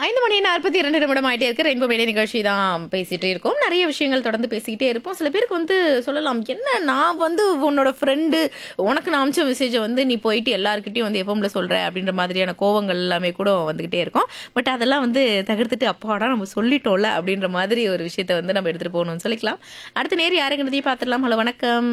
ஐந்து மணி நாற்பத்தி இரண்டு நிமிடம் ஆயிட்டே இருக்கு ரெயின்போ மேடை நிகழ்ச்சி தான் பேசிட்டே இருக்கோம் நிறைய விஷயங்கள் தொடர்ந்து பேசிக்கிட்டே இருப்போம் சில பேருக்கு வந்து சொல்லலாம் என்ன நான் வந்து உன்னோட ஃப்ரெண்டு உனக்கு நான் அமிச்ச மெசேஜை வந்து நீ போயிட்டு எல்லாருக்கிட்டையும் வந்து எப்பவும்ல சொல்ற அப்படின்ற மாதிரியான கோவங்கள் எல்லாமே கூட வந்துகிட்டே இருக்கும் பட் அதெல்லாம் வந்து தகர்த்துட்டு அப்பாடா நம்ம சொல்லிட்டோம்ல அப்படின்ற மாதிரி ஒரு விஷயத்த வந்து நம்ம எடுத்துட்டு போகணும்னு சொல்லிக்கலாம் அடுத்த நேரம் யாருங்கிறதையும் பார்த்துடலாம் ஹலோ வணக்கம்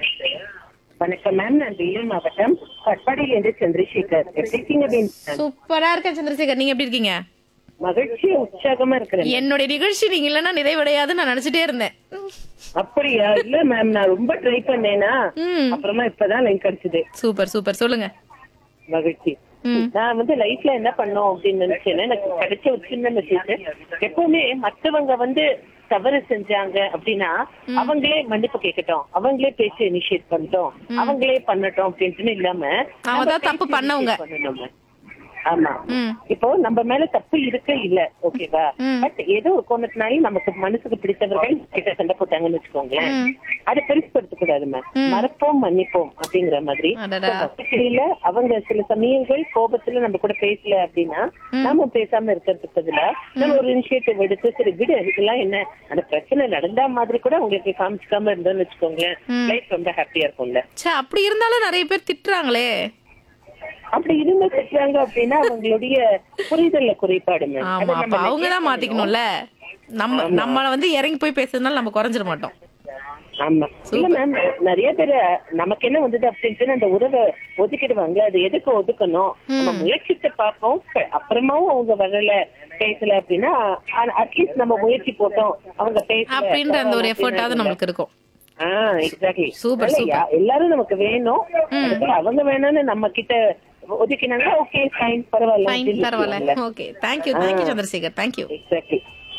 வணக்கம் மேம் நான் வேலூர் மாவட்டம் கட்பாடியிலிருந்து சந்திரசேகர் எப்படி இருக்கீங்க மேம்? சூப்பரா இருக்கேன் சந்திரசேகர் நீங்க எப்படி இருக்கீங்க மகிழ்ச்சி உற்சாகமா இருக்கிறேன் என்னுடைய நிகழ்ச்சி நீங்க இல்லைன்னா நிறைவடையாதுன்னு நான் நினைச்சிட்டே இருந்தேன் அப்படியா இல்ல மேம் நான் ரொம்ப ட்ரை பண்ணேனா ம். அப்புறமா இப்பதான் லைன் கிடைச்சது சூப்பர் சூப்பர் சொல்லுங்க மகிழ்ச்சி ம். நான் வந்து லைஃப்ல என்ன பண்ணோம் அப்படின்னு நினைச்சேன்னா எனக்கு கிடைச்ச ஒரு சின்ன மெசேஜ் எப்பவுமே மத்தவங்க வந்து தவறு செஞ்சாங்க அப்படின்னா அவங்களே மன்னிப்பு கேட்கட்டும் அவங்களே பேசி இனிஷியேட் பண்ணட்டும் அவங்களே பண்ணட்டும் அப்படின்ட்டு இல்லாம அவங்க தான் நம்ம தப்பு பேசி பண்ணவங்க. initiate பண்ணணும். ஆமா ம் இப்போ நம்ம மேல தப்பு இருக்க இல்ல ஓகேவா ம். பட் ஏதோ ஒரு கோணத்தினால நமக்கு மனசுக்கு பிடித்தவர்கள் கிட்ட சண்டை போட்டாங்கன்னு வச்சுக்கோங்களேன் ம். அதை பெருசுப்படுத்த கூடாது மேம் மறப்போம் மன்னிப்போம் அப்படிங்கிற மாதிரி அடடா. வாழ்க்கையில அவங்க சில சமயங்கள் கோபத்துல நம்ம கூட பேசல அப்படின்னா நாம பேசாம இருக்கிறதுக்கு பதிலா நம்ம ஒரு இனிஷியேட்டிவ் எடுத்து சரி விடு இதெல்லாம் என்ன அந்த பிரச்சனை நடந்தா மாதிரி கூட உங்களுக்கு காமிச்சிக்காம இருந்தோம்னு வச்சுக்கோங்களேன் லைஃப் ரொம்ப ஹாப்பியா இருக்கும்ல ச்சே அப்படி இருந்தாலும் நிறைய பேர் திட்டுறாங்களே அப்படி இருந்து திட்டுறாங்க அப்படின்னா அவங்களுடைய புரிதல்ல குறைபாடு மேம் ஆமா அப்ப அவங்க தான் மாத்திக்கணும்ல நம்ம நம்மள வந்து இறங்கி போய் பேசுறதுனால நம்ம குறைஞ்சிட மாட்டோம் ஆமா இல்ல மேம் நிறைய பேர் நமக்கு என்ன வந்தது அப்படின்ட்டு அந்த உறவை ஒதுக்கிடுவாங்க அது எதுக்கு ஒதுக்கணும் நம்ம முயற்சித்து பார்ப்போம் ப- அப்புறமாவும் அவங்க வரல பேசல அப்படின்னா அட்லீஸ்ட் நம்ம முயற்சி போட்டோம் அவங்க பேசல அப்படின்ற அந்த ஒரு பரவாயில்ல எஃபர்ட்டாவது நம்மளுக்கு இருக்கும் ஆஹ் எக்ஸாக்ட்லி Super, எல்லாரும் நமக்கு வேணும் அதுக்கு அவங்க வேணும்னு நம்ம கிட்ட ஒதுக்கினாங்க ஓகே ஃபைன் பரவாயில்ல ஃபைன் பரவாயில்ல okay thank you thank you Chandrasekar thank you exactly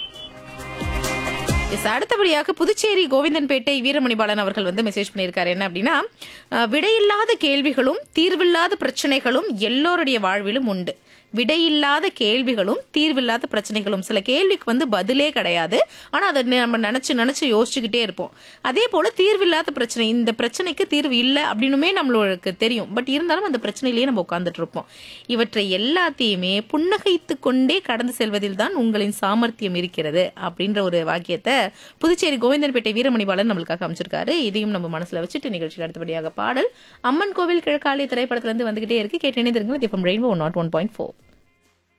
yes அடுத்தபடியாக புதுச்சேரி கோவிந்தன்பேட்டை வீரமணி பாலன் அவர்கள் வந்து மெசேஜ் பண்ணியிருக்காரு என்ன அப்படின்னா அஹ், விடையில்லாத கேள்விகளும் தீர்வில்லாத பிரச்சனைகளும் எல்லோருடைய வாழ்விலும் உண்டு விடையில்லாத கேள்விகளும் தீர்வில்லாத பிரச்சனைகளும் சில கேள்விக்கு வந்து பதிலே கிடையாது ஆனா அதை நம்ம நினைச்சு நினைச்சு யோசிச்சுக்கிட்டே இருப்போம் அதே போல தீர்வில்லாத பிரச்சனை இந்த பிரச்சனைக்கு தீர்வு இல்லை அப்படின்னுமே நம்மளுக்கு தெரியும் பட் இருந்தாலும் அந்த பிரச்சனையிலேயே நம்ம உட்கார்ந்துட்டு இருப்போம் இவற்றை எல்லாத்தையுமே புன்னகைத்து கொண்டே கடந்து செல்வதில் தான் உங்களின் சாமர்த்தியம் இருக்கிறது அப்படின்ற ஒரு வாக்கியத்தை புதுச்சேரி கோவிந்தன்பேட்டை வீரமணி பாலன் நம்மளுக்காக அமைச்சிருக்காரு இதையும் நம்ம மனசுல வச்சுட்டு நிகழ்ச்சியில் அடுத்தபடியாக பாடல் அம்மன் கோவில் கிழக்காலை திரைப்படத்துல இருந்து வந்துகிட்டே இருக்கு கேட்டு இணைந்திருங்க rainbow nought one point four